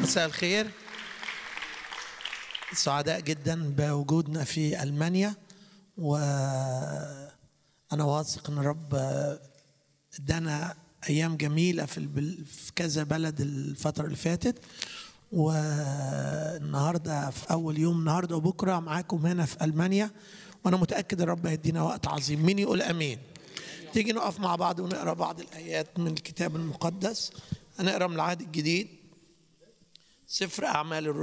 مساء الخير سعداء جدا بوجودنا في المانيا وانا واثق ان الرب ادانا ايام جميله في البل... في كذا بلد الفتره اللي فاتت والنهارده في اول يوم النهارده وبكره معاكم هنا في المانيا وانا متاكد الرب هيدينا وقت عظيم مين يقول امين تيجي نقف مع بعض ونقرا بعض الايات من الكتاب المقدس هنقرا من العهد الجديد سفر اعمال الرسل